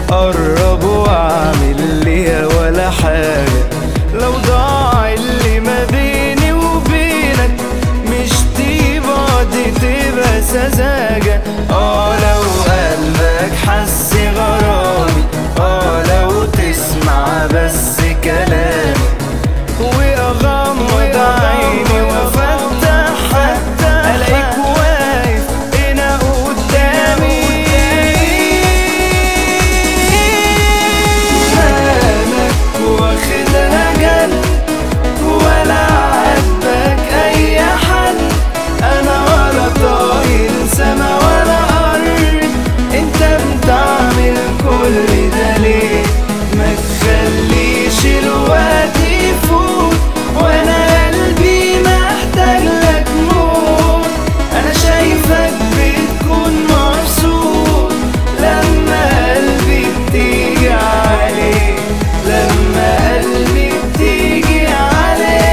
قرب واعمل ليها ولا حاجة لو ضاع اللي ما بيني وبينك مش طيبة دي تبقى سذاجة اه لو قلبك حس غرامي اه لو تسمع بس كلامي واغمض عيني وافتحها الاقيك واقف هنا قدامي مالك واخدها جد ولا عاجبك اي حل انا ولا طايل سما ولا ارض انت بتعمل كل ده ليه ما تخليش الوقت يفوت وانا قلبي محتاج لك موت انا شايفك بتكون مبسوط لما قلبي بتيجي عليه لما قلبي بتيجي عليه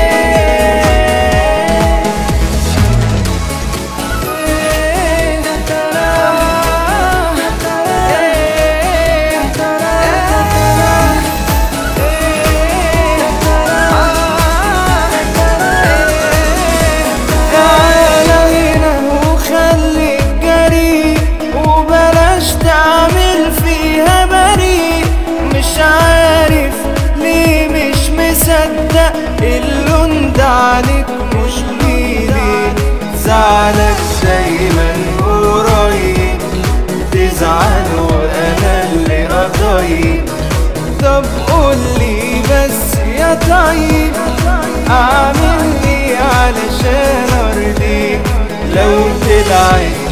تعالى هنا وخليك جريء وبلاش تعمل فيها بريء مش عارف ليه مش مصدق اللون ده عليك مش بيلي زعلك دايما قريب تزعل وانا اللي قطيب طب قولي بس يا طيب اعمل ايه علشان ارضيك لو طلعت